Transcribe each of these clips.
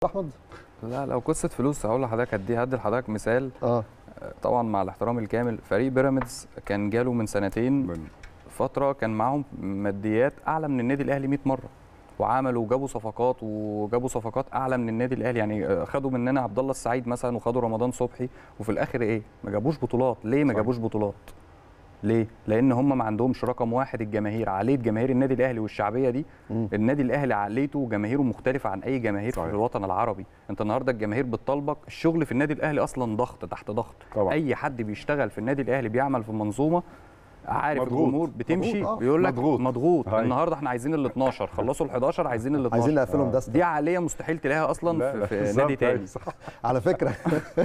احمد لا لو قصه فلوس هقول لحضرتك هدي هدي لحضرتك مثال اه طبعا مع الاحترام الكامل فريق بيراميدز كان جاله من سنتين من فتره كان معاهم ماديات اعلى من النادي الاهلي 100 مره وعملوا وجابوا صفقات وجابوا صفقات اعلى من النادي الاهلي يعني خدوا مننا عبد الله السعيد مثلا وخدوا رمضان صبحي وفي الاخر ايه ما جابوش بطولات ليه ما صح. جابوش بطولات ليه لان هم ما عندهمش رقم واحد الجماهير عقليه جماهير النادي الاهلي والشعبيه دي مم. النادي الاهلي عقليته وجماهيره مختلفه عن اي جماهير صحيح. في الوطن العربي انت النهارده الجماهير بتطالبك الشغل في النادي الاهلي اصلا ضغط تحت ضغط طبعا. اي حد بيشتغل في النادي الاهلي بيعمل في منظومه عارف مضغوط. الجمهور بتمشي مضغوط، آه. بيقول لك مضغوط. مضغوط هاي. النهارده احنا عايزين ال 12 خلصوا ال 11 عايزين ال 12 عايزين نقفلهم آه. دستة دي عقليه مستحيل تلاقيها اصلا لا، في, لا، في بالظبط، نادي تاني أيوة، صح. على فكره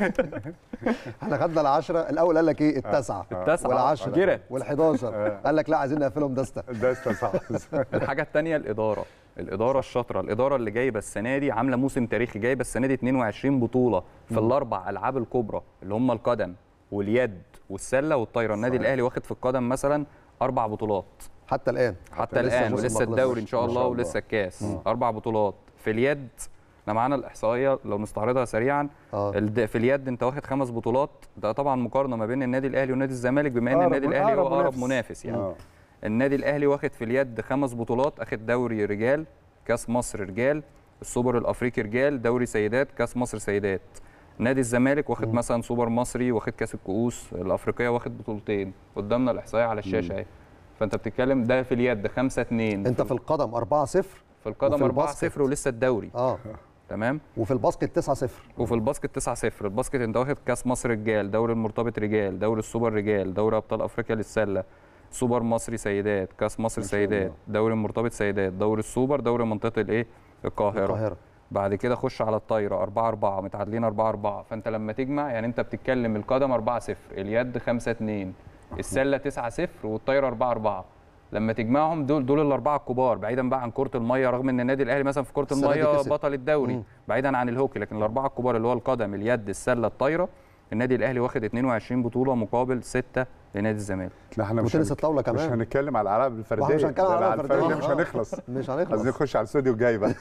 احنا خدنا العشرة الاول قال لك ايه التاسعه التاسعه والعشرة جرت وال11 قال لك لا عايزين نقفلهم دستة ده صح الحاجه الثانيه الاداره الاداره الشاطره الاداره اللي جايبه السنه دي عامله موسم تاريخي جايبه السنه دي 22 بطوله في الاربع العاب الكبرى اللي هم القدم واليد والسله والطايره النادي صحيح. الاهلي واخد في القدم مثلا اربع بطولات حتى الان حتى لسه الان الموسم ولسه ما خلصش. الدوري ان شاء ما الله شاء الله. ولسه الكاس اربع بطولات في اليد احنا معانا الاحصائيه لو نستعرضها سريعا اه الد- في اليد انت واخد خمس بطولات ده طبعا مقارنه ما بين النادي الاهلي ونادي الزمالك بما ان أقرب النادي من- الاهلي هو أقرب اقرب منافس. منافس يعني آه. النادي الاهلي واخد في اليد خمس بطولات اخد دوري رجال كاس مصر رجال السوبر الافريقي رجال دوري سيدات كاس مصر سيدات نادي الزمالك واخد مثلا سوبر مصري واخد كاس الكؤوس الافريقيه واخد بطولتين قدامنا الاحصائيه على الشاشه اهي فانت بتتكلم ده في اليد 5 2 انت في القدم 4 0 في القدم وفي 4 الباسكت. 0 ولسه الدوري اه تمام وفي الباسكت 9 0 وفي الباسكت 9 0 الباسكت انت واخد كاس مصر رجال دوري المرتبط رجال دوري السوبر رجال دوري ابطال افريقيا للسله سوبر مصري سيدات كاس مصر ما شاء سيدات الله. دوري المرتبط سيدات دوري السوبر دوري منطقه الايه القاهره القاهره بعد كده خش على الطايره 4 4 متعادلين 4 4 فانت لما تجمع يعني انت بتتكلم القدم 4 0 اليد 5 2 السله 9 0 والطايره 4 4 لما تجمعهم دول دول الاربعه الكبار بعيدا بقى عن كره الميه رغم ان النادي الاهلي مثلا في كره السنة دي الميه كسب. بطل الدوري مم. بعيدا عن الهوكي لكن الاربعه الكبار اللي هو القدم اليد السله الطايره النادي الاهلي واخد 22 بطوله مقابل 6 لنادي الزمالك لا احنا مش وتنس هنك- الطاوله مش كمان هنتكلم على الالعاب الفرديه واحنا مش هنتكلم ده على الألعاب الفرديه الفردية. مش آه. هنخلص مش عايزين هنخلص نخش على الاستوديو الجاي بقى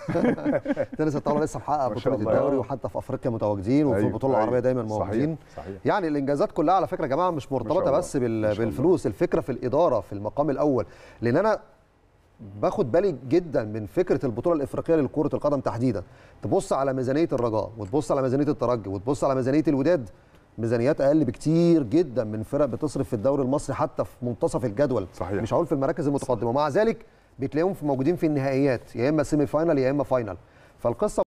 تنس الطاوله لسه محقق ما شاء بطوله الله. الدوري وحتى في افريقيا متواجدين وفي أيوة، البطوله أيوة. العربيه دايما صحيح، موجودين صحيح يعني الانجازات كلها على فكره يا جماعه مش مرتبطه الله. بس ما بال- شاء الله. بالفلوس الفكره في الاداره في المقام الاول لان انا باخد بالي جدا من فكره البطوله الافريقيه لكره القدم تحديدا تبص على ميزانيه الرجاء وتبص على ميزانيه الترجي وتبص على ميزانيه الوداد ميزانيات اقل بكتير جدا من فرق بتصرف في الدوري المصري حتى في منتصف الجدول صحيح. مش هقول في المراكز المتقدمه ومع ذلك بتلاقيهم في موجودين في النهائيات يا اما سيمي فاينال يا اما فاينال فالقصه